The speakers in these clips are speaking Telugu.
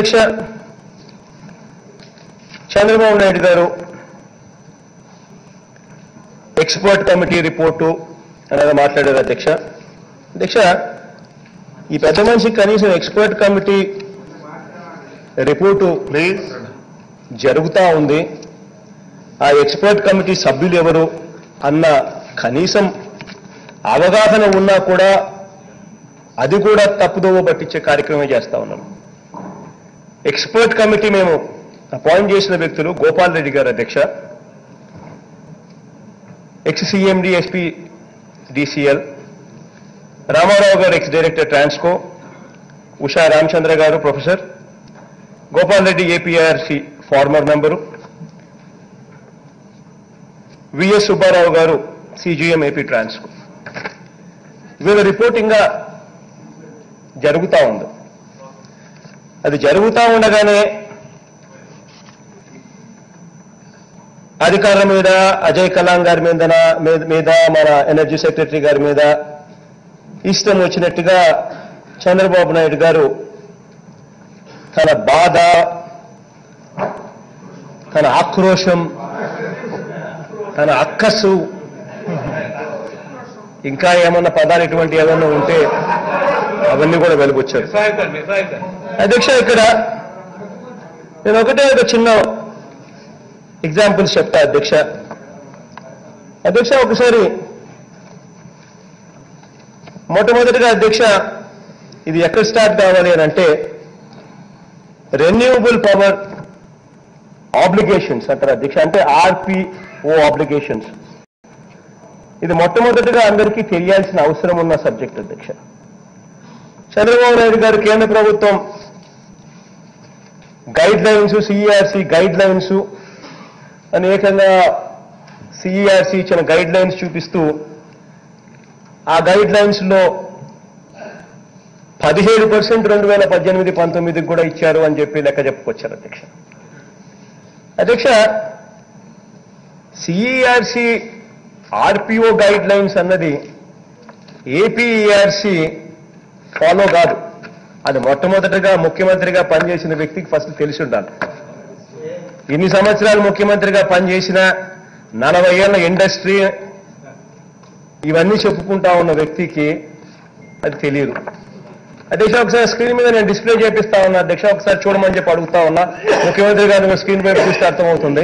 అధ్యక్ష చంద్రబాబు నాయుడు గారు ఎక్స్పర్ట్ కమిటీ రిపోర్టు అనేది మాట్లాడారు అధ్యక్ష అధ్యక్ష ఈ పెద్ద మనిషి కనీసం ఎక్స్పర్ట్ కమిటీ రిపోర్టు ప్లీజ్ జరుగుతా ఉంది ఆ ఎక్స్పర్ట్ కమిటీ సభ్యులు ఎవరు అన్న కనీసం అవగాహన ఉన్నా కూడా అది కూడా తప్పుదోవ పట్టించే కార్యక్రమం చేస్తా ఉన్నాం ఎక్స్పర్ట్ కమిటీ మేము అపాయింట్ చేసిన వ్యక్తులు గోపాల్ రెడ్డి గారు అధ్యక్ష ex CMD SP DCL Ramarao గారు ఎక్స్ డైరెక్టర్ ట్రాన్స్కో ఉషా రామచంద్ర గారు professor Gopal Reddy APRC former member VS Subbarao గారు సిజిఎం ఏపీ ట్రాన్స్కో వీళ్ళ రిపోర్టింగ్గా జరుగుతూ ఉంది అది జరుగుతూ ఉండగానే అధికారుల మీద అజయ్ కలాం గారి మీద మీద మన ఎనర్జీ సెక్రటరీ గారి మీద ఇష్టం వచ్చినట్టుగా చంద్రబాబు నాయుడు గారు తన బాధ తన ఆక్రోశం తన అక్కసు ఇంకా ఏమన్నా పదాలు ఇటువంటి ఏమన్నా ఉంటే అవన్నీ కూడా వెలుగొచ్చారు అధ్యక్ష ఇక్కడ నేను ఒకటే ఒక చిన్న ఎగ్జాంపుల్స్ చెప్తా అధ్యక్ష అధ్యక్ష ఒకసారి మొట్టమొదటిగా అధ్యక్ష ఇది ఎక్కడ స్టార్ట్ కావాలి అని అంటే రెన్యూవబుల్ పవర్ ఆబ్లిగేషన్స్ అంటారు అధ్యక్ష అంటే ఆర్పిఓ ఆబ్లిగేషన్స్ ఇది మొట్టమొదటిగా అందరికీ తెలియాల్సిన అవసరం ఉన్న సబ్జెక్ట్ అధ్యక్ష చంద్రబాబు నాయుడు గారు కేంద్ర ప్రభుత్వం guidelines CERC guidelines అనేకంగా సిఈఆర్సి ఇచ్చిన గైడ్ లైన్స్ చూపిస్తూ ఆ గైడ్ లైన్స్ లో పదిహేడు పర్సెంట్ రెండు వేల పద్దెనిమిది పంతొమ్మిదికి కూడా ఇచ్చారు అని చెప్పి లెక్క చెప్పుకొచ్చారు అధ్యక్ష అధ్యక్ష సిఈఆర్సి ఆర్పిఓ గైడ్ లైన్స్ అన్నది ఏపీఈఆర్సి ఫాలో కాదు అది మొట్టమొదటిగా ముఖ్యమంత్రిగా పనిచేసిన వ్యక్తికి ఫస్ట్ తెలిసి ఉండాలి ఇన్ని సంవత్సరాలు ముఖ్యమంత్రిగా పనిచేసిన నలభై ఏళ్ల ఇండస్ట్రీ ఇవన్నీ చెప్పుకుంటా ఉన్న వ్యక్తికి అది తెలియదు అధ్యక్ష ఒకసారి స్క్రీన్ మీద నేను డిస్ప్లే చేపిస్తా ఉన్నా అధ్యక్ష ఒకసారి చూడమని చెప్పి అడుగుతా ఉన్నా ముఖ్యమంత్రి గారు స్క్రీన్ పై చూస్తే అర్థమవుతుంది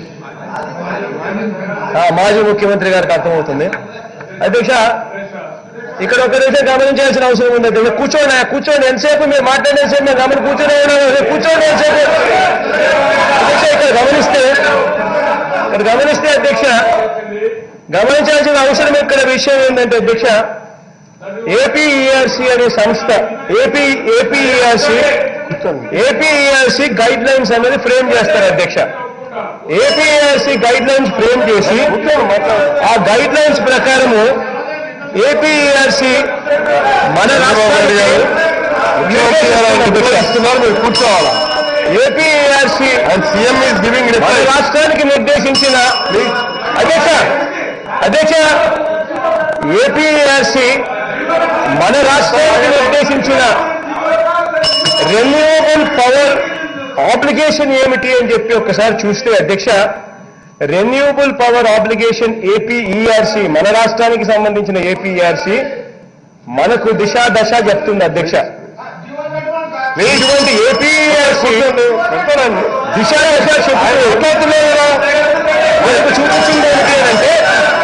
ఆ, మాజీ ముఖ్యమంత్రి గారికి అర్థమవుతుంది అధ్యక్ష ఇక్కడ ఒక నిమిషం గమనించాల్సిన అవసరం ఉంది అధ్యక్ష కూర్చోండి కూర్చోండి ఎంతసేపు మీరు మాట్లాడేసేపు మేము గమని కూర్చొని ఉన్నాం కూర్చోండి ఎంతసేపు అధ్యక్ష ఇక్కడ గమనిస్తే ఇక్కడ గమనిస్తే అధ్యక్ష గమనించాల్సిన అవసరం ఇక్కడ విషయం ఏంటంటే అధ్యక్ష ఏపీఈఆర్సీ అనే సంస్థ AP APERC APERC guidelines అనేది ఫ్రేమ్ చేస్తారు అధ్యక్ష ఏపీఆర్సీ గైడ్ లైన్స్ ఫ్రేమ్ చేసి ఆ గైడ్ లైన్స్ ప్రకారము ఏపీఆర్సీ మన రాష్ట్రానికి ఇస్తున్నారు మీరు కూర్చోవాలా APRC and CM is giving మన రాష్ట్రానికి నిర్దేశించిన అధ్యక్ష అధ్యక్ష ఏపీఆర్సీ మన రాష్ట్రానికి నిర్దేశించిన రెన్యూవబుల్ పవర్ ఆబ్లిగేషన్ ఏమిటి అని చెప్పి ఒకసారి చూస్తే అధ్యక్ష రెన్యూవబుల్ పవర్ ఆబ్లిగేషన్ ఏపీఈఆర్సీ మన రాష్ట్రానికి సంబంధించిన ఏపీఈఆర్సీ మనకు దిశ దశ చెప్తుంది అధ్యక్ష ఇటువంటి ఏపీఆర్సీ దిశ దశ చెప్తుంది మనకు చూపించింది ఏమిటి అని అంటే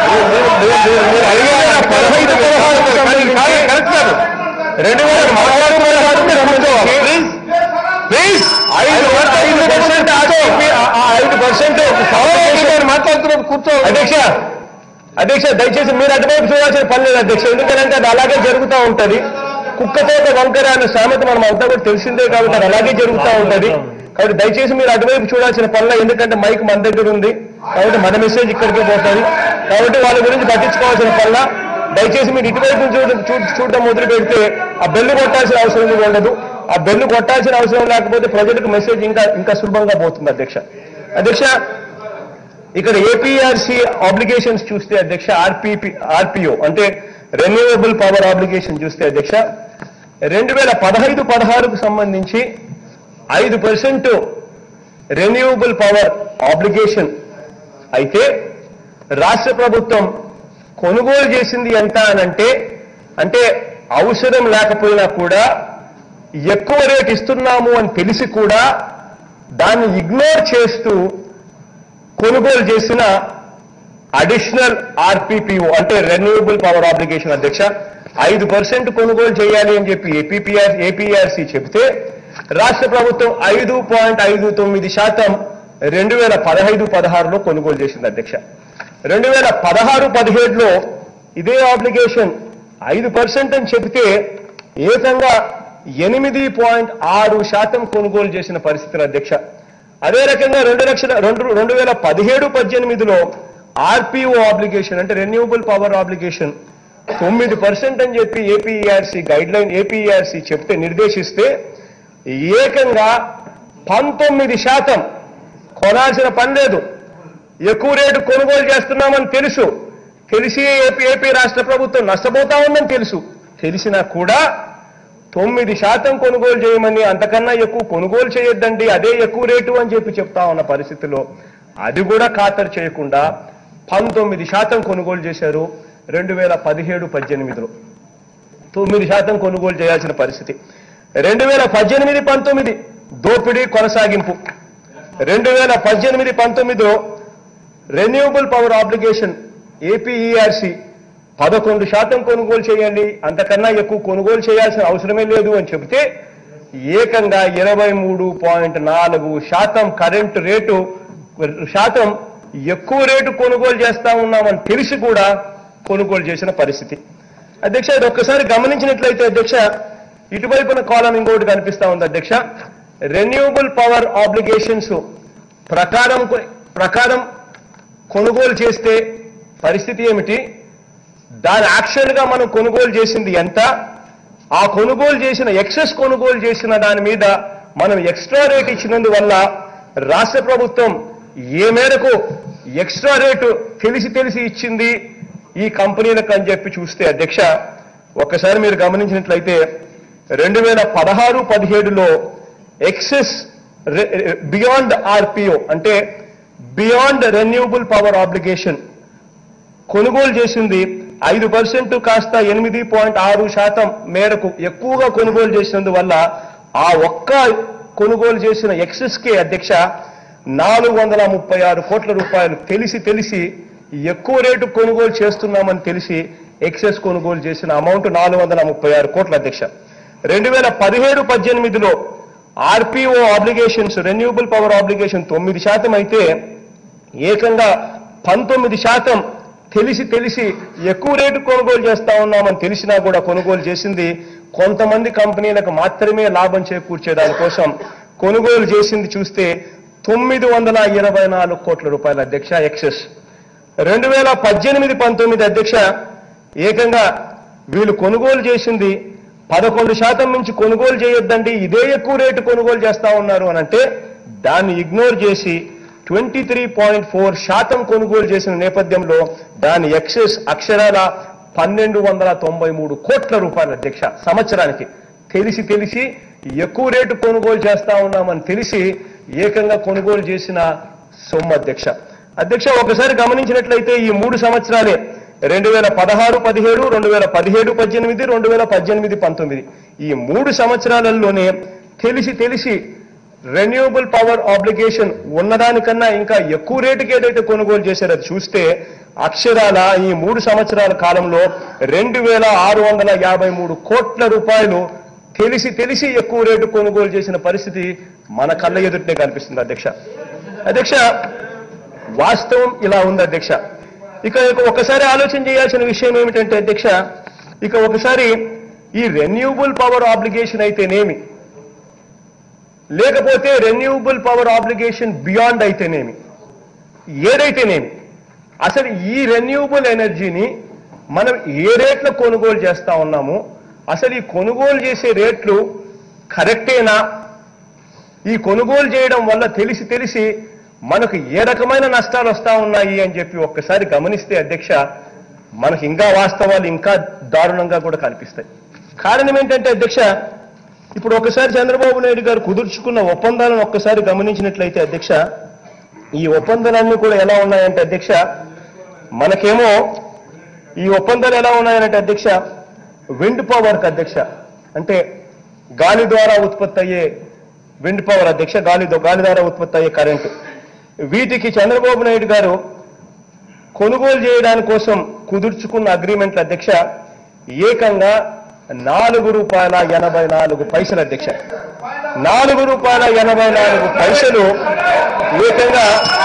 పదహైదు పదహారుకు సంబంధించి కరెక్ట్ కాదు రెండు వేల పదహారు పదహారు ప్లీజ్ ప్లీజ్ ఐదు ఐదు పర్సెంట్ ఐదు పర్సెంట్ మాట్లాడుతున్నారు కూర్చో అధ్యక్ష అధ్యక్ష దయచేసి మీరు అటువైపు చూడాల్సిన పని లేదు అధ్యక్ష ఎందుకంటే అది అలాగే జరుగుతూ ఉంటది కుక్కతో ఒక వంకర అనే సామెత మనం అంతా కూడా తెలిసిందే కాబట్టి అది అలాగే జరుగుతూ ఉంటది కాబట్టి దయచేసి మీరు అటువైపు చూడాల్సిన పనుల ఎందుకంటే మైక్ మన దగ్గర ఉంది కాబట్టి మన మెసేజ్ ఇక్కడికి పోతుంది కాబట్టి వాళ్ళ గురించి పట్టించుకోవాల్సిన పనుల దయచేసి మీరు ఇటువైపు చూడ చూ- చూడడం మొదలు పెడితే ఆ బెల్లు కొట్టాల్సిన అవసరం కూడా ఉండదు ఆ బెల్లు కొట్టాల్సిన అవసరం లేకపోతే ప్రజలకు మెసేజ్ ఇంకా ఇంకా సులభంగా పోతుంది అధ్యక్ష అధ్యక్ష ఇక్కడ ఏపీఆర్సీ ఆబ్లిగేషన్స్ చూస్తే అధ్యక్ష ఆర్పిపి ఆర్పిఓ అంటే రెన్యూవబుల్ పవర్ ఆబ్లిగేషన్ చూస్తే అధ్యక్ష రెండు వేల పదహైదు పదహారుకు సంబంధించి ఐదు పర్సెంట్ రెన్యూవబుల్ పవర్ ఆబ్లిగేషన్ అయితే రాష్ట్ర ప్రభుత్వం కొనుగోలు చేసింది ఎంత అనంటే అంటే అవసరం లేకపోయినా కూడా ఎక్కువ రేట్ ఇస్తున్నాము అని తెలిసి కూడా దాన్ని ఇగ్నోర్ చేస్తూ కొనుగోలు చేసిన అడిషనల్ ఆర్పిపిఓ అంటే రెన్యూవబుల్ పవర్ ఆబ్లిగేషన్ అధ్యక్ష ఐదు పర్సెంట్ కొనుగోలు చేయాలి అని చెప్పి ఏపీఆర్ ఏపీఆర్సీ చెబితే రాష్ట్ర ప్రభుత్వం ఐదు పాయింట్ ఐదు తొమ్మిది శాతం రెండు వేల పదహైదు పదహారులో కొనుగోలు చేసింది అధ్యక్ష రెండు వేల పదహారు పదిహేడులో ఇదే ఆబ్లిగేషన్ ఐదు పర్సెంట్ అని చెబితే ఏకంగా ఎనిమిది పాయింట్ ఆరు శాతం కొనుగోలు చేసిన పరిస్థితులు అధ్యక్ష అదే రకంగా రెండు లక్షల రెండు రెండు వేల పదిహేడు పద్దెనిమిదిలో ఆర్పిఓ ఆబ్లిగేషన్ అంటే రెన్యూవబుల్ పవర్ ఆబ్లిగేషన్ తొమ్మిది పర్సెంట్ అని చెప్పి ఏపీఈఆర్సీ గైడ్ లైన్ ఏపీఈఆర్సీ చెప్తే నిర్దేశిస్తే ఏకంగా పంతొమ్మిది శాతం కొనాల్సిన పని లేదు ఎక్కువ రేటు కొనుగోలు చేస్తున్నామని తెలుసు తెలిసి ఏపీ ఏపీ రాష్ట్ర ప్రభుత్వం నష్టపోతా ఉందని తెలుసు తెలిసినా కూడా తొమ్మిది శాతం కొనుగోలు చేయమని అంతకన్నా ఎక్కువ కొనుగోలు చేయొద్దండి అదే ఎక్కువ రేటు అని చెప్పి చెప్తా ఉన్న పరిస్థితిలో అది కూడా ఖాతరు చేయకుండా పంతొమ్మిది శాతం కొనుగోలు చేశారు రెండు వేల పదిహేడు పద్దెనిమిదిలో తొమ్మిది శాతం కొనుగోలు చేయాల్సిన పరిస్థితి రెండు వేల పద్దెనిమిది పంతొమ్మిది దోపిడీ కొనసాగింపు రెండు వేల పద్దెనిమిది పంతొమ్మిదిలో రెన్యూవబుల్ పవర్ ఆబ్లిగేషన్ ఏపీఈఆర్సీ పదకొండు శాతం కొనుగోలు చేయండి అంతకన్నా ఎక్కువ కొనుగోలు చేయాల్సిన అవసరమే లేదు అని చెబితే ఏకంగా ఇరవై మూడు పాయింట్ నాలుగు శాతం కరెంటు రేటు శాతం ఎక్కువ రేటు కొనుగోలు చేస్తా ఉన్నామని తెలిసి కూడా కొనుగోలు చేసిన పరిస్థితి అధ్యక్ష ఇది ఒక్కసారి గమనించినట్లయితే అధ్యక్ష ఇటువైపున కాలం ఇంకోటి కనిపిస్తా ఉంది అధ్యక్ష రెన్యూవబుల్ పవర్ ఆబ్లిగేషన్స్ ప్రకారం ప్రకారం కొనుగోలు చేస్తే పరిస్థితి ఏమిటి దాని యాక్షన్ గా మనం కొనుగోలు చేసింది ఎంత ఆ కొనుగోలు చేసిన ఎక్సెస్ కొనుగోలు చేసిన దాని మీద మనం ఎక్స్ట్రా రేట్ ఇచ్చినందువల్ల రాష్ట్ర ప్రభుత్వం ఏ మేరకు ఎక్స్ట్రా రేటు తెలిసి తెలిసి ఇచ్చింది ఈ కంపెనీలకు అని చెప్పి చూస్తే అధ్యక్ష ఒక్కసారి మీరు గమనించినట్లయితే రెండు వేల పదహారు పదిహేడులో ఎక్సెస్ బియాండ్ ఆర్పిఓ అంటే బియాండ్ రెన్యూవబుల్ పవర్ ఆబ్లిగేషన్ కొనుగోలు చేసింది ఐదు పర్సెంట్ కాస్త ఎనిమిది పాయింట్ ఆరు శాతం మేరకు ఎక్కువగా కొనుగోలు చేసినందువల్ల ఆ ఒక్క కొనుగోలు చేసిన ఎక్సెస్ కే అధ్యక్ష నాలుగు వందల ముప్పై ఆరు కోట్ల రూపాయలు తెలిసి తెలిసి ఎక్కువ రేటు కొనుగోలు చేస్తున్నామని తెలిసి ఎక్సెస్ కొనుగోలు చేసిన అమౌంట్ నాలుగు వందల ముప్పై ఆరు కోట్ల అధ్యక్ష రెండు వేల పదిహేడు పద్దెనిమిదిలో RPO obligations renewable power obligation తొమ్మిది శాతం అయితే ఏకంగా పంతొమ్మిది శాతం తెలిసి తెలిసి ఎక్కువ రేటు కొనుగోలు చేస్తా ఉన్నామని తెలిసినా కూడా కొనుగోలు చేసింది కొంతమంది కంపెనీలకు మాత్రమే లాభం చేకూర్చే దానికోసం కొనుగోలు చేసింది చూస్తే తొమ్మిది వందల ఇరవై నాలుగు కోట్ల రూపాయల అధ్యక్ష ఎక్సెస్ రెండు వేల పద్దెనిమిది పంతొమ్మిది అధ్యక్ష ఏకంగా వీళ్ళు కొనుగోలు చేసింది పదకొండు శాతం నుంచి కొనుగోలు చేయొద్దండి ఇదే ఎక్కువ రేటు కొనుగోలు చేస్తా ఉన్నారు అని అంటే దాన్ని ఇగ్నోర్ చేసి ట్వంటీ త్రీ పాయింట్ ఫోర్ శాతం కొనుగోలు చేసిన నేపథ్యంలో దాని ఎక్సెస్ అక్షరాల పన్నెండు వందల తొంభై మూడు కోట్ల రూపాయల అధ్యక్ష సంవత్సరానికి తెలిసి తెలిసి ఎక్కువ రేటు కొనుగోలు చేస్తా ఉన్నామని తెలిసి ఏకంగా కొనుగోలు చేసిన సొమ్ము అధ్యక్ష అధ్యక్ష ఒకసారి గమనించినట్లయితే ఈ మూడు సంవత్సరాలే రెండు వేల పదహారు పదిహేడు రెండు వేల పదిహేడు పద్దెనిమిది రెండు వేల పద్దెనిమిది పంతొమ్మిది ఈ మూడు సంవత్సరాలలోనే తెలిసి తెలిసి రెన్యూవబుల్ పవర్ ఆబ్లిగేషన్ ఉన్నదానికన్నా ఇంకా ఎక్కువ రేటుకి ఏదైతే కొనుగోలు చేశారో అది చూస్తే అక్షరాల ఈ మూడు సంవత్సరాల కాలంలో రెండు వేల ఆరు వందల యాభై మూడు కోట్ల రూపాయలు తెలిసి తెలిసి ఎక్కువ రేటు కొనుగోలు చేసిన పరిస్థితి మన కళ్ళ ఎదుటే కనిపిస్తుంది అధ్యక్ష అధ్యక్ష వాస్తవం ఇలా ఉంది అధ్యక్ష ఇక ఇక ఒకసారి ఆలోచన చేయాల్సిన విషయం ఏమిటంటే అధ్యక్ష ఇక ఒకసారి ఈ రెన్యూవబుల్ పవర్ ఆబ్లిగేషన్ అయితేనేమి లేకపోతే రెన్యూవబుల్ పవర్ ఆబ్లిగేషన్ బియాండ్ అయితేనేమి ఏదైతేనేమి అసలు ఈ రెన్యూవబుల్ ఎనర్జీని మనం ఏ రేట్లో కొనుగోలు చేస్తా ఉన్నాము అసలు ఈ కొనుగోలు చేసే రేట్లు కరెక్టేనా ఈ కొనుగోలు చేయడం వల్ల తెలిసి తెలిసి మనకు ఏ రకమైన నష్టాలు వస్తా ఉన్నాయి అని చెప్పి ఒక్కసారి గమనిస్తే అధ్యక్ష మనకు ఇంకా వాస్తవాలు ఇంకా దారుణంగా కూడా కనిపిస్తాయి కారణం ఏంటంటే అధ్యక్ష ఇప్పుడు ఒకసారి చంద్రబాబు నాయుడు గారు కుదుర్చుకున్న ఒప్పందాలను ఒక్కసారి గమనించినట్లయితే అధ్యక్ష ఈ ఒప్పందాలన్నీ కూడా ఎలా ఉన్నాయంటే అధ్యక్ష మనకేమో ఈ ఒప్పందాలు ఎలా ఉన్నాయంటే అధ్యక్ష విండ్ పవర్కి అధ్యక్ష అంటే గాలి ద్వారా ఉత్పత్తి అయ్యే విండ్ పవర్ అధ్యక్ష గాలి గాలి ద్వారా ఉత్పత్తి అయ్యే కరెంటు వీటికి చంద్రబాబు నాయుడు గారు కొనుగోలు చేయడానికి కోసం కుదుర్చుకున్న అగ్రిమెంట్ల అధ్యక్ష ఏకంగా నాలుగు రూపాయల ఎనభై నాలుగు పైసలు అధ్యక్ష నాలుగు రూపాయల ఎనభై నాలుగు పైసలు ఏకంగా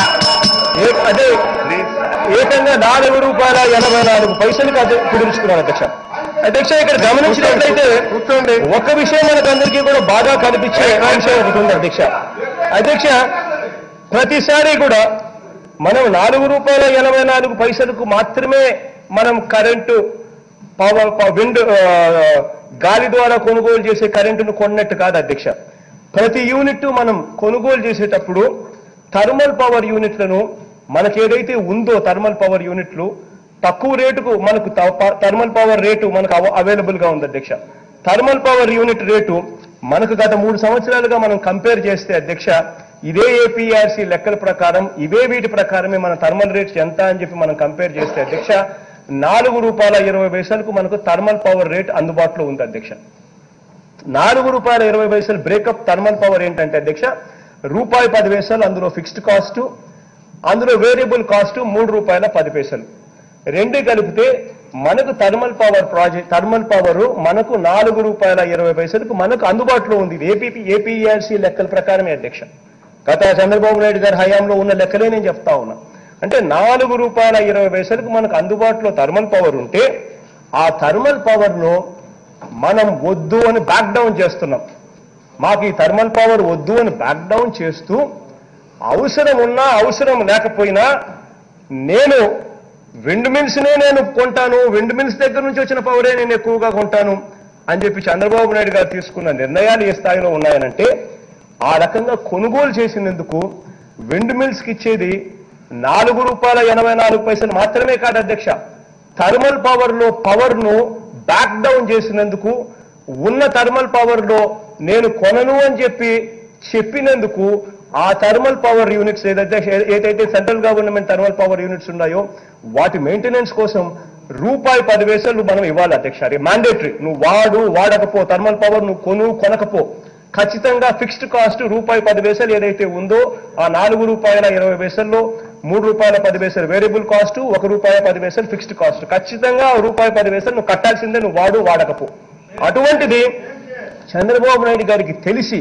ఏ- అదే ఏకంగా నాలుగు రూపాయల ఎనభై నాలుగు పైసలకు అదే కుదుర్చుకున్నారు అధ్యక్ష అధ్యక్ష ఇక్కడ గమనించినట్లయితే కూర్చోండి ఒక విషయం మనకందరికీ కూడా బాగా కనిపించే అంశం ఒకటి ఉంది అధ్యక్ష అధ్యక్ష ప్రతిసారి కూడా మనం నాలుగు రూపాయల ఎనభై నాలుగు పైసలకు మాత్రమే మనం కరెంటు పవర్ ప- విండ్ ఆ, గాలి ద్వారా కొనుగోలు చేసే కరెంటును కొన్నట్టు కాదు అధ్యక్ష ప్రతి యూనిట్ మనం కొనుగోలు చేసేటప్పుడు థర్మల్ పవర్ యూనిట్లను మనకి ఏదైతే ఉందో థర్మల్ పవర్ యూనిట్లు తక్కువ రేటుకు మనకు థర్మల్ పవర్ రేటు మనకు అవైలబుల్ గా ఉంది అధ్యక్ష థర్మల్ పవర్ యూనిట్ రేటు మనకు గత మూడు సంవత్సరాలుగా మనం కంపేర్ చేస్తే అధ్యక్ష ఇదే ఏపీఆర్సీ లెక్కల ప్రకారం ఇవే వీటి ప్రకారమే మన థర్మల్ రేట్స్ ఎంత అని చెప్పి మనం కంపేర్ చేస్తే అధ్యక్ష నాలుగు రూపాయల ఇరవై పైసలకు మనకు థర్మల్ పవర్ రేట్ అందుబాటులో ఉంది అధ్యక్ష నాలుగు రూపాయల ఇరవై పైసలు బ్రేకప్ థర్మల్ పవర్ ఏంటంటే అధ్యక్ష రూపాయి పది పైసలు అందులో ఫిక్స్డ్ కాస్ట్ అందులో వేరియబుల్ కాస్ట్ మూడు రూపాయల పది పైసలు రెండు కలిపితే మనకు thermal power project thermal power మనకు నాలుగు రూపాయల ఇరవై పైసలకు మనకు అందుబాటులో ఉంది ఏపీ ఏపీఆర్సీ లెక్కల ప్రకారమే అధ్యక్ష గత చంద్రబాబు నాయుడు గారి హయాంలో ఉన్న లెక్కలే నేను చెప్తా ఉన్నా అంటే నాలుగు రూపాయల ఇరవై పైసలకు మనకు అందుబాటులో థర్మల్ పవర్ ఉంటే ఆ థర్మల్ పవర్ను మనం వద్దు అని బ్యాక్ డౌన్ చేస్తున్నాం మాకు ఈ థర్మల్ పవర్ వద్దు అని బ్యాక్ డౌన్ చేస్తూ అవసరం ఉన్నా అవసరం లేకపోయినా నేను విండ్ మిల్స్నే నేను కొంటాను విండ్ మిల్స్ దగ్గర నుంచి వచ్చిన పవరే నేను ఎక్కువగా కొంటాను అని చెప్పి చంద్రబాబు నాయుడు గారు తీసుకున్న నిర్ణయాలు ఏ స్థాయిలో ఉన్నాయనంటే ఆ రకంగా కొనుగోలు చేసినందుకు విండ్ మిల్స్కి ఇచ్చేది నాలుగు రూపాయల ఎనభై నాలుగు పైసలు మాత్రమే కాదు అధ్యక్ష థర్మల్ పవర్ లో పవర్ ను బ్యాక్ డౌన్ చేసినందుకు ఉన్న థర్మల్ పవర్ లో నేను కొనను అని చెప్పి చెప్పినందుకు ఆ థర్మల్ పవర్ యూనిట్స్ ఏదైతే ఏదైతే central government thermal power units ఉన్నాయో వాటి మెయింటెనెన్స్ కోసం రూపాయి పది పైసలు మనం ఇవ్వాలి అధ్యక్ష అది మ్యాండేటరీ నువ్వు వాడు వాడకపో థర్మల్ పవర్ నువ్వు కొను కొనకపో ఖచ్చితంగా ఫిక్స్డ్ కాస్ట్ రూపాయి పది పైసలు ఏదైతే ఉందో ఆ నాలుగు రూపాయల ఇరవై పైసల్లో మూడు రూపాయల పది పైసలు వేరియబుల్ కాస్ట్ ఒక రూపాయ పది పైసలు ఫిక్స్డ్ కాస్ట్ ఖచ్చితంగా ఆ రూపాయి పది పైసలు నువ్వు కట్టాల్సిందే నువ్వు వాడు వాడకపో అటువంటిది చంద్రబాబు నాయుడు గారికి తెలిసి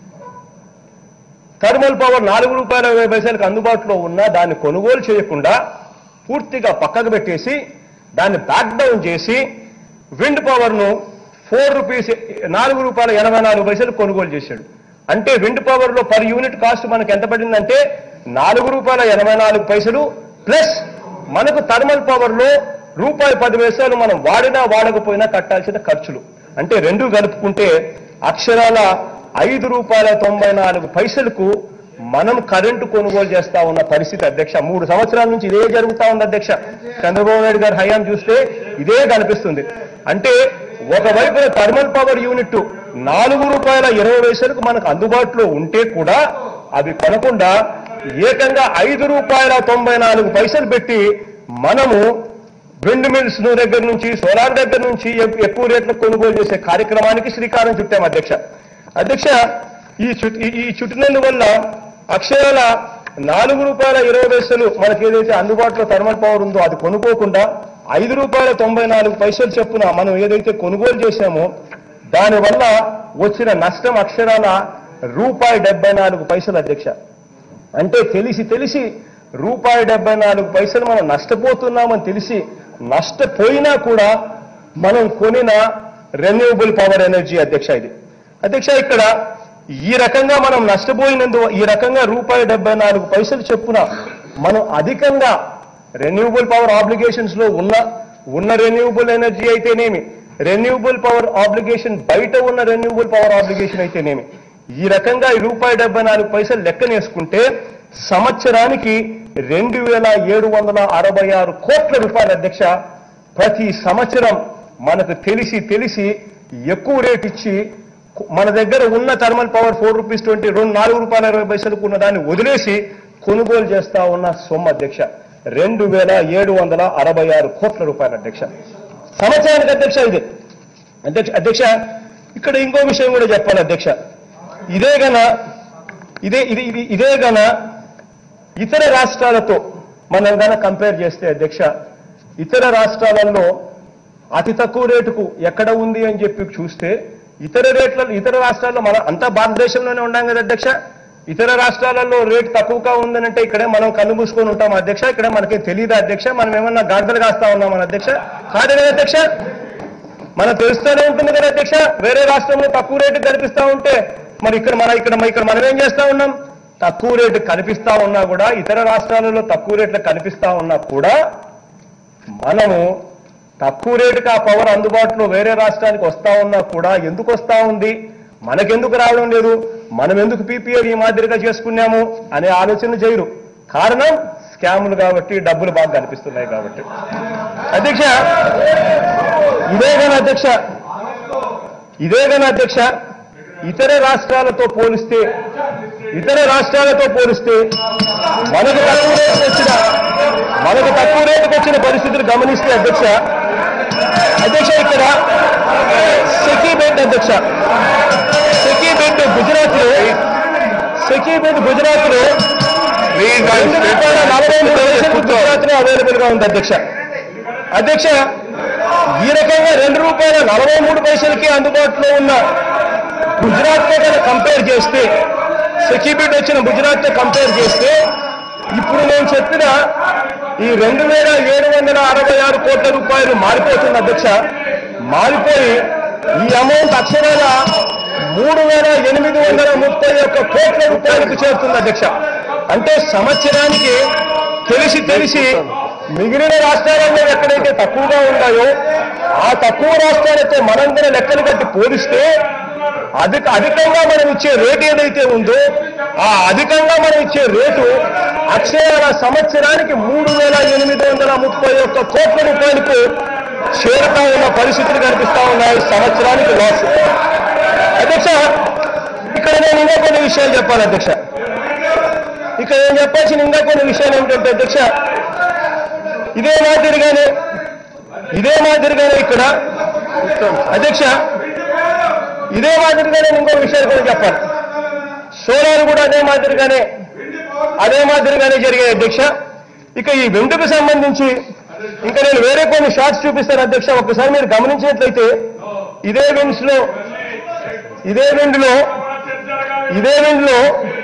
థర్మల్ పవర్ నాలుగు రూపాయల ఇరవై పైసలకు అందుబాటులో ఉన్నా దాన్ని కొనుగోలు చేయకుండా పూర్తిగా పక్కకు పెట్టేసి దాన్ని బ్యాక్ డౌన్ చేసి విండ్ పవర్ను ఫోర్ రూపీస్ నాలుగు రూపాయల ఎనభై నాలుగు పైసలు కొనుగోలు చేశాడు అంటే విండ్ పవర్ లో పర్ యూనిట్ కాస్ట్ మనకు ఎంత పడిందంటే నాలుగు రూపాయల ఎనభై నాలుగు పైసలు ప్లస్ మనకు థర్మల్ పవర్ లో రూపాయి పది పైసలు మనం వాడినా వాడకపోయినా కట్టాల్సిన ఖర్చులు అంటే రెండు కలుపుకుంటే అక్షరాల ఐదు రూపాయల తొంభై నాలుగు పైసలకు మనం కరెంటు కొనుగోలు చేస్తా ఉన్న పరిస్థితి అధ్యక్ష మూడు సంవత్సరాల నుంచి ఇదే జరుగుతా ఉంది అధ్యక్ష చంద్రబాబు నాయుడు గారి హయాం చూస్తే ఇదే కనిపిస్తుంది అంటే ఒకవైపున థర్మల్ పవర్ యూనిట్ నాలుగు రూపాయల ఇరవై పైసలకు మనకు అందుబాటులో ఉంటే కూడా అవి కొనకుండా ఏకంగా ఐదు రూపాయల తొంభై నాలుగు పైసలు పెట్టి మనము విండ్ మిల్స్ దగ్గర నుంచి సోలార్ దగ్గర నుంచి ఎక్- ఎక్కువ రేట్లకు కొనుగోలు చేసే కార్యక్రమానికి శ్రీకారం చుట్టాం అధ్యక్ష అధ్యక్ష ఈ చుట్ ఈ- ఈ చుట్టినందు వల్ల అక్షరాల నాలుగు రూపాయల ఇరవై పైసలు మనకి ఏదైతే అందుబాటులో థర్మల్ పవర్ ఉందో అది కొనుక్కోకుండా ఐదు రూపాయల తొంభై నాలుగు పైసలు చొప్పున మనం ఏదైతే కొనుగోలు చేశామో దానివల్ల వచ్చిన నష్టం అక్షరాల రూపాయి డెబ్బై నాలుగు పైసలు అధ్యక్ష అంటే తెలిసి తెలిసి రూపాయి డెబ్బై నాలుగు పైసలు మనం నష్టపోతున్నామని తెలిసి నష్టపోయినా కూడా మనం కొనిన రెన్యూబుల్ పవర్ ఎనర్జీ అధ్యక్ష ఇది అధ్యక్ష ఇక్కడ ఈ రకంగా మనం నష్టపోయినందు ఈ రకంగా రూపాయి డెబ్బై నాలుగు పైసలు చెప్పున మనం అధికంగా రెన్యూబుల్ పవర్ ఆబ్లిగేషన్స్ లో ఉన్న ఉన్న రెన్యూబుల్ ఎనర్జీ అయితేనేమి రెన్యూబుల్ పవర్ ఆబ్లిగేషన్ బయట ఉన్న రెన్యూబుల్ పవర్ ఆబ్లిగేషన్ అయితేనేమి ఈ రకంగా ఈ రూపాయి డెబ్బై నాలుగు పైసలు లెక్కనేసుకుంటే సంవత్సరానికి రెండు వేల ఏడు వందల అరవై ఆరు కోట్ల రూపాయల అధ్యక్ష ప్రతి సంవత్సరం మనకు తెలిసి తెలిసి ఎక్కువ రేట్ ఇచ్చి మన దగ్గర ఉన్న thermal power four rupees twenty రెండు నాలుగు రూపాయల ఇరవై పైసలకు ఉన్న దాన్ని వదిలేసి కొనుగోలు చేస్తా ఉన్న సొమ్ము అధ్యక్ష రెండు వేల ఏడు వందల అరవై ఆరు కోట్ల రూపాయల అధ్యక్ష సంవత్సరానికి అధ్యక్ష ఇది అధ్యక్ష అధ్యక్ష ఇక్కడ ఇంకో విషయం కూడా చెప్పాలి అధ్యక్ష ఇదే గన ఇదే ఇది ఇది ఇదే గన ఇతర రాష్ట్రాలతో మనం గన కంపేర్ చేస్తే అధ్యక్ష ఇతర రాష్ట్రాలలో అతి తక్కువ రేటుకు ఎక్కడ ఉంది అని చెప్పి చూస్తే ఇతర రేట్లలో ఇతర రాష్ట్రాల్లో మన అంతా భారతదేశంలోనే ఉన్నాం కదా అధ్యక్ష ఇతర రాష్ట్రాలలో రేట్ తక్కువగా ఉందనంటే ఇక్కడే మనం కన్ను మూసుకొని ఉంటాం అధ్యక్ష ఇక్కడ మనకి తెలియదు అధ్యక్ష మనం ఏమన్నా గాడిదలు కాస్తా ఉన్నాం మన అధ్యక్ష కాదు కదా అధ్యక్ష మనకు తెలుస్తూనే ఉంటుంది కదా అధ్యక్ష వేరే రాష్ట్రంలో తక్కువ రేటు కనిపిస్తా ఉంటే మరి ఇక్కడ మన ఇక్కడ ఇక్కడ మనం ఏం చేస్తా ఉన్నాం తక్కువ రేటు కనిపిస్తా ఉన్నా కూడా ఇతర రాష్ట్రాలలో తక్కువ రేట్లు కనిపిస్తా ఉన్నా కూడా మనము తక్కువ రేటుకి ఆ పవర్ అందుబాటులో వేరే రాష్ట్రానికి వస్తా ఉన్నా కూడా ఎందుకు వస్తా ఉంది మనకెందుకు రావడం లేదు మనం ఎందుకు పీపీఎల్ ఈ మాదిరిగా చేసుకున్నాము అనే ఆలోచన చేయరు కారణం స్కాములు కాబట్టి డబ్బులు బాగా కనిపిస్తున్నాయి కాబట్టి అధ్యక్ష ఇదే కానీ అధ్యక్ష ఇదే కానీ అధ్యక్ష ఇతర రాష్ట్రాలతో పోలిస్తే ఇతర రాష్ట్రాలతో పోలిస్తే మనకు తక్కువ రేటుకు వచ్చిన మనకు తక్కువ రేటుకు వచ్చిన పరిస్థితులు గమనిస్తే అధ్యక్ష అధ్యక్ష ఇక్కడ సెకీబెడ్ అధ్యక్ష సెకీబెడ్ గుజరాత్ లో సెకీబెడ్ గుజరాత్ లో Please, I రెండు రూపాయల నలభై మూడు పైసలకు గుజరాత్ లో అవైలబుల్ గా ఉంది అధ్యక్ష అధ్యక్ష ఈ రకంగా రెండు రూపాయల నలభై మూడు పైసలకి అందుబాటులో ఉన్న గుజరాత్ తో కనుక కంపేర్ చేస్తే సెక్యూబిట్ వచ్చిన గుజరాత్ తో కంపేర్ చేస్తే ఇప్పుడు నేను చెప్పిన ఈ రెండు వేల ఏడు వందల అరవై ఆరు కోట్ల రూపాయలు మారిపోతుంది అధ్యక్ష మారిపోయి ఈ అమౌంట్ అక్షరాల మూడు వేల ఎనిమిది వందల ముప్పై ఒక్క కోట్ల రూపాయలకు చేరుతుంది అధ్యక్ష అంటే సంవత్సరానికి తెలిసి తెలిసి మిగిలిన రాష్ట్రాలలో ఎక్కడైతే తక్కువగా ఉన్నాయో ఆ తక్కువ రాష్ట్రాలతో మనందరం లెక్కలు కట్టి పోలిస్తే అధిక అధికంగా మనం ఇచ్చే రేటు ఏదైతే ఉందో ఆ అధికంగా మనం ఇచ్చే రేటు అక్షరాల సంవత్సరానికి మూడు వేల ఎనిమిది వందల ముప్పై ఒక్క కోట్ల రూపాయలకు చేరుతా ఉన్న పరిస్థితులు కనిపిస్తా ఉన్నాయి సంవత్సరానికి లాస్ అధ్యక్ష ఇక్కడ నేను ఇంకా కొన్ని విషయాలు చెప్పాలి అధ్యక్ష ఇక్కడ నేను చెప్పాల్సిన ఇంకా కొన్ని విషయాలు ఏమిటంటే అధ్యక్ష ఇదే మాదిరిగానే ఇదే మాదిరిగానే ఇక్కడ అధ్యక్ష ఇదే మాదిరిగానే ఇంకో విషయాలు కూడా చెప్పాలి సోలార్ కూడా అదే మాదిరిగానే అదే మాదిరిగానే జరిగాయి అధ్యక్ష ఇక ఈ వెండుకు సంబంధించి ఇంకా నేను వేరే కొన్ని షార్ట్స్ చూపిస్తాను అధ్యక్ష ఒక్కసారి మీరు గమనించినట్లయితే ఇదే విండ్స్ లో ఇదే విండ్లో ఇదే విండ్లో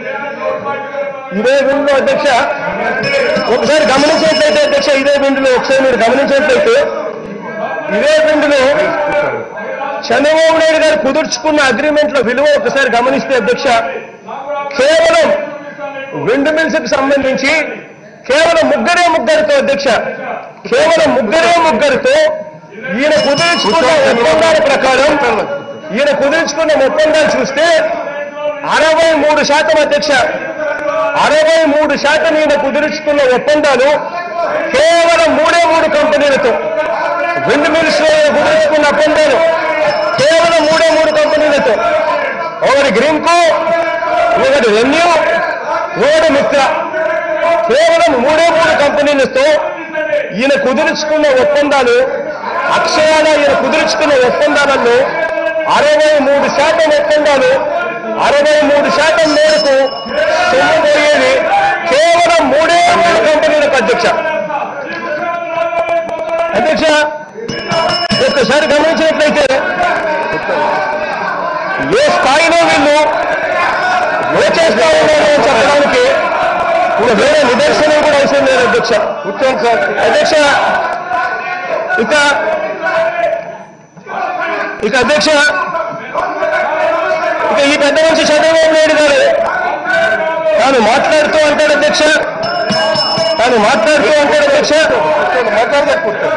ఇదే విండ్లో అధ్యక్ష ఒకసారి గమనించినట్లయితే అధ్యక్ష ఇదే విండ్లో ఒకసారి మీరు గమనించినట్లయితే ఇదే విండ్లో చంద్రబాబు నాయుడు గారు కుదుర్చుకున్న అగ్రిమెంట్ల విలువ ఒకసారి గమనిస్తే అధ్యక్ష కేవలం విండ్ మిల్స్ కి సంబంధించి కేవలం ముగ్గురే ముగ్గురితో అధ్యక్ష కేవలం ముగ్గురే ముగ్గురితో ఈయన కుదుర్చుకున్న ఒప్పందాల ప్రకారం ఈయన కుదుర్చుకున్న ఒప్పందాలు చూస్తే అరవై మూడు శాతం అధ్యక్ష అరవై మూడు శాతం ఈయన కుదుర్చుకున్న ఒప్పందాలు కేవలం మూడే మూడు కంపెనీలతో విండ్ మిల్స్ లో ఈయన కుదుర్చుకున్న ఒప్పందాలు కేవలం మూడే మూడు కంపెనీలతో ఒకటి గ్రీన్కో ఒకటి రెన్యూ ఒకటి మిత్ర కేవలం మూడే మూడు కంపెనీలతో ఈయన కుదుర్చుకున్న ఒప్పందాలు అక్షయాల ఈయన కుదుర్చుకున్న ఒప్పందాలలో అరవై మూడు శాతం ఒప్పందాలు అరవై మూడు శాతం మేరకు సొమ్ము పోయేది కేవలం మూడే మూడు కంపెనీలకు అధ్యక్ష అధ్యక్ష ఒక్కసారి గమనించినట్లయితే ఏ స్థాయిలో వీళ్ళు చేస్తా ఉన్నారు అని చెప్పడానికి ఇంకా వేరే నిదర్శనం కూడా అవసరం లేదు అధ్యక్ష కూర్చోండి సార్ అధ్యక్ష ఇక ఇక అధ్యక్ష ఇక ఈ పెద్ద మనిషి చంద్రబాబు నాయుడు గారు తాను మాట్లాడుతూ అంటాడు అధ్యక్ష తాను మాట్లాడుతూ అంటాడు అధ్యక్ష మాట్లాడదా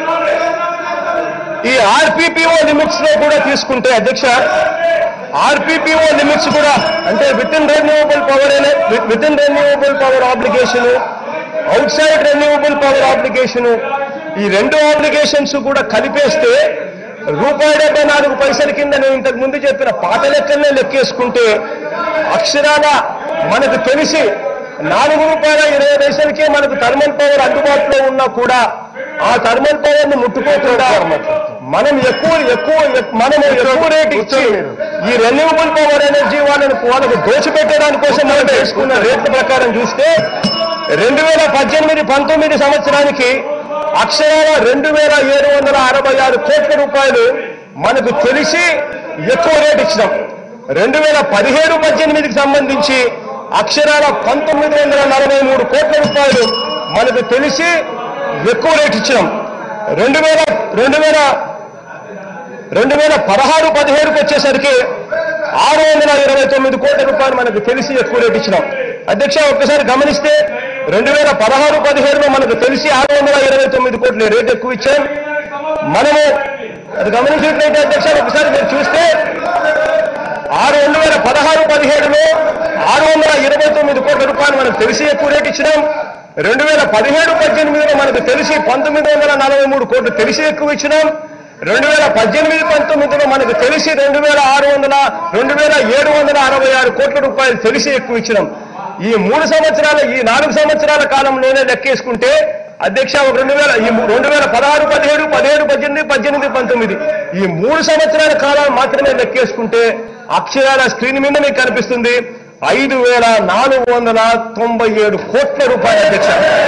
ఈ ఆర్పిపిఓ లిమిట్స్ లో కూడా తీసుకుంటే అధ్యక్ష ఆర్పిపిఓ లిమిట్స్ కూడా అంటే within renewable power within renewable power obligation outside renewable power obligation ఈ రెండు ఆబ్లిగేషన్స్ కూడా కలిపేస్తే రూపాయి డెబ్బై నాలుగు పైసల కింద నేను ఇంతకు ముందు చెప్పిన పాత లెక్కలనే లెక్కేసుకుంటే అక్షరాల మనకు తెలిసి నాలుగు రూపాయల ఇరవై పైసలకే మనకు థర్మల్ పవర్ అందుబాటులో ఉన్నా కూడా ఆ థర్మల్ పవర్ ను ముట్టుకోకుండా మనం ఎక్కువ ఎక్కువ మనం ఎక్కువ రేట్ ఇచ్చి ఈ రెన్యూవబుల్ పవర్ ఎనర్జీ వాళ్ళని వాళ్ళకు దోచిపెట్టడానికి కోసం మనం వేసుకున్న రేట్ల ప్రకారం చూస్తే రెండు వేల పద్దెనిమిది పంతొమ్మిది సంవత్సరానికి అక్షరాల రెండు వేల ఏడు వందల అరవై ఆరు కోట్ల రూపాయలు మనకు తెలిసి ఎక్కువ రేట్ ఇచ్చినాం రెండు వేల పదిహేడు పద్దెనిమిదికి సంబంధించి అక్షరాల పంతొమ్మిది వందల నలభై మూడు కోట్ల రూపాయలు మనకు తెలిసి ఎక్కువ రేట్ ఇచ్చినాం రెండు వేల రెండు వేల రెండు వేల పదహారు పదిహేడుకి వచ్చేసరికి ఆరు వందల ఇరవై తొమ్మిది కోట్ల రూపాయలు మనకు తెలిసి ఎక్కువ రేట్ ఇచ్చినాం అధ్యక్ష ఒక్కసారి గమనిస్తే రెండు వేల పదహారు పదిహేడులో మనకు తెలిసి ఆరు వందల ఇరవై తొమ్మిది కోట్ల రేట్ ఎక్కువ ఇచ్చాం మనము అది గమనించినట్లయితే అధ్యక్ష ఒకసారి మీరు చూస్తే ఆరు రెండు వేల పదహారు పదిహేడులో ఆరు వందల ఇరవై తొమ్మిది కోట్ల రూపాయలు మనకు తెలిసి ఎక్కువ రేట్ ఇచ్చినాం రెండు వేల పదిహేడు పద్దెనిమిదిలో మనకు తెలిసి పంతొమ్మిది వందల నలభై మూడు కోట్లు తెలిసి ఎక్కువ ఇచ్చినాం రెండు వేల పద్దెనిమిది పంతొమ్మిదిలో మనకు తెలిసి రెండు వేల ఆరు వందల రెండు వేల ఏడు వందల అరవై ఆరు కోట్ల రూపాయలు తెలిసి ఎక్కువ ఇచ్చినాం ఈ మూడు సంవత్సరాల ఈ నాలుగు సంవత్సరాల కాలంలోనే లెక్కేసుకుంటే అధ్యక్ష ఒక రెండు వేల ఈ రెండు వేల పదహారు పదిహేడు పదిహేడు పద్దెనిమిది పద్దెనిమిది పంతొమ్మిది ఈ మూడు సంవత్సరాల కాలం మాత్రమే లెక్కేసుకుంటే అక్షరాల స్క్రీన్ మీద మీకు కనిపిస్తుంది ఐదు వేల నాలుగు వందల తొంభై ఏడు కోట్ల రూపాయల అధ్యక్ష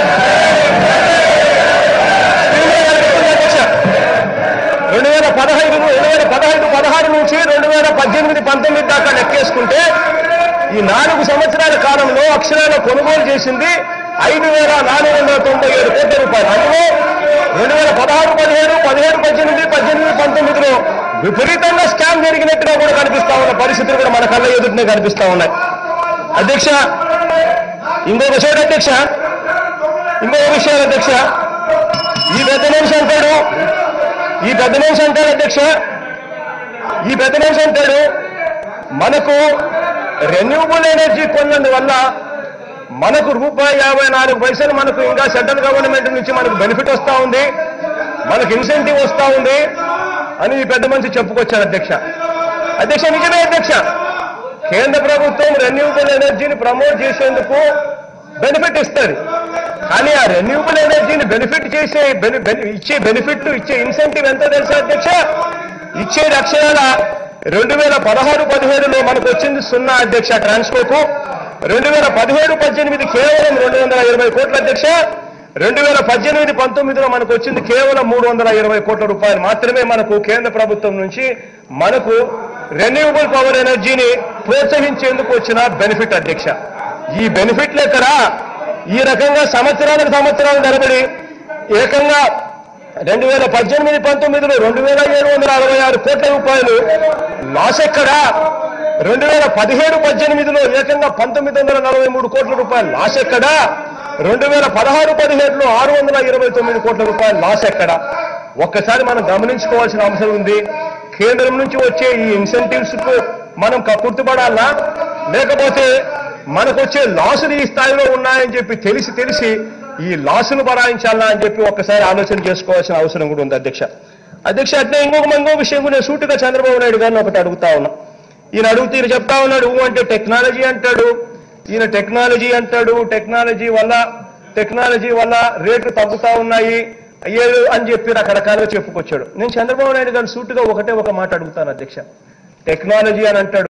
స్క్రీన్ మీద కనిపిస్తుంది అధ్యక్ష రెండు వేల పదహైదు రెండు వేల పదహైదు పదహారు నుంచి రెండు వేల పద్దెనిమిది పంతొమ్మిది దాకా లెక్కేసుకుంటే ఈ నాలుగు సంవత్సరాల కాలంలో అక్షరాల కొనుగోలు చేసింది ఐదు వేల నాలుగు వందల తొంభై ఏడు కోట్ల రూపాయలు అందులో రెండు వేల పదహారు పదిహేడు పదిహేడు పద్దెనిమిది పద్దెనిమిది పంతొమ్మిదిలో విపరీతంగా స్కామ్ జరిగినట్టుగా కూడా కనిపిస్తా ఉన్న పరిస్థితులు కూడా మన కళ్ళ ఎదుటినే కనిపిస్తా ఉన్నాయి అధ్యక్ష ఇంకొక చోట అధ్యక్ష ఇంకొక విషయాలు అధ్యక్ష ఈ పెద్ద మనిషి అంటాడు ఈ పెద్ద మనిషి అంటాడు అధ్యక్ష ఈ పెద్ద మనిషి అంటాడు మనకు రెన్యూబుల్ ఎనర్జీ కొన్నందువల్ల మనకు రూపాయి యాభై నాలుగు పైసలు మనకు ఇంకా సెంట్రల్ గవర్నమెంట్ నుంచి మనకు బెనిఫిట్ వస్తా ఉంది మనకు ఇన్సెంటివ్ వస్తా ఉంది అని ఈ పెద్ద మనిషి చెప్పుకొచ్చారు అధ్యక్ష అధ్యక్ష నిజమే అధ్యక్ష కేంద్ర ప్రభుత్వం రెన్యూబుల్ ఎనర్జీని ప్రమోట్ చేసేందుకు బెనిఫిట్ ఇస్తుంది కానీ ఆ రెన్యూబుల్ ఎనర్జీని బెనిఫిట్ చేసే బెని- బెని- ఇచ్చే బెనిఫిట్ ఇచ్చే ఇన్సెంటివ్ ఎంత తెలుసా అధ్యక్ష ఇచ్చేది అక్షరాల రెండు వేల పదహారు పదిహేడులో మనకు వచ్చింది సున్నా అధ్యక్ష ట్రాన్స్కోకు రెండు వేల పదిహేడు పద్దెనిమిది కేవలం రెండు వందల ఇరవై కోట్ల అధ్యక్ష రెండు వేల పద్దెనిమిది పంతొమ్మిదిలో మనకు వచ్చింది కేవలం మూడు వందల ఇరవై కోట్ల రూపాయలు మాత్రమే మనకు కేంద్ర ప్రభుత్వం నుంచి మనకు రెన్యూవబుల్ పవర్ ఎనర్జీని ప్రోత్సహించేందుకు వచ్చిన బెనిఫిట్ అధ్యక్ష ఈ బెనిఫిట్లు ఎక్కడ ఈ రకంగా సంవత్సరాలకు సంవత్సరాలు నిలబడి ఏకంగా రెండు వేల పద్దెనిమిది పంతొమ్మిదిలో రెండు వేల ఏడు వందల అరవై ఆరు కోట్ల రూపాయలు లాస్ ఎక్కడా రెండు వేల పదిహేడు పద్దెనిమిదిలో ఏకంగా పంతొమ్మిది వందల నలభై మూడు కోట్ల రూపాయలు లాస్ ఎక్కడా రెండు వేల పదహారు పదిహేడులో ఆరు వందల ఇరవై తొమ్మిది కోట్ల రూపాయలు లాస్ ఎక్కడా ఒక్కసారి మనం గమనించుకోవాల్సిన అవసరం ఉంది కేంద్రం నుంచి వచ్చే ఈ ఇన్సెంటివ్స్ కు మనం కక్కుర్తుపడాలా లేకపోతే మనకు వచ్చే లాసులు ఈ స్థాయిలో ఉన్నాయని చెప్పి తెలిసి తెలిసి ఈ లాసును బరాయించాలా అని చెప్పి ఒక్కసారి ఆలోచన చేసుకోవాల్సిన అవసరం కూడా ఉంది అధ్యక్ష అధ్యక్ష అట్లే ఇంకొక ఇంకో విషయం కూడా నేను సూటిగా చంద్రబాబు నాయుడు గారిని ఒకటి అడుగుతా ఉన్నా ఈయన అడుగుతూ ఈయన చెప్తా ఉన్నాడు ఊ అంటే టెక్నాలజీ అంటాడు ఈయన టెక్నాలజీ అంటాడు టెక్నాలజీ వల్ల టెక్నాలజీ వల్ల రేట్లు తగ్గుతా ఉన్నాయి అయ్యేది అని చెప్పి రకరకాలుగా చెప్పుకొచ్చాడు నేను చంద్రబాబు నాయుడు గారిని సూటిగా ఒకటే ఒక మాట అడుగుతాను అధ్యక్ష టెక్నాలజీ అని అంటాడు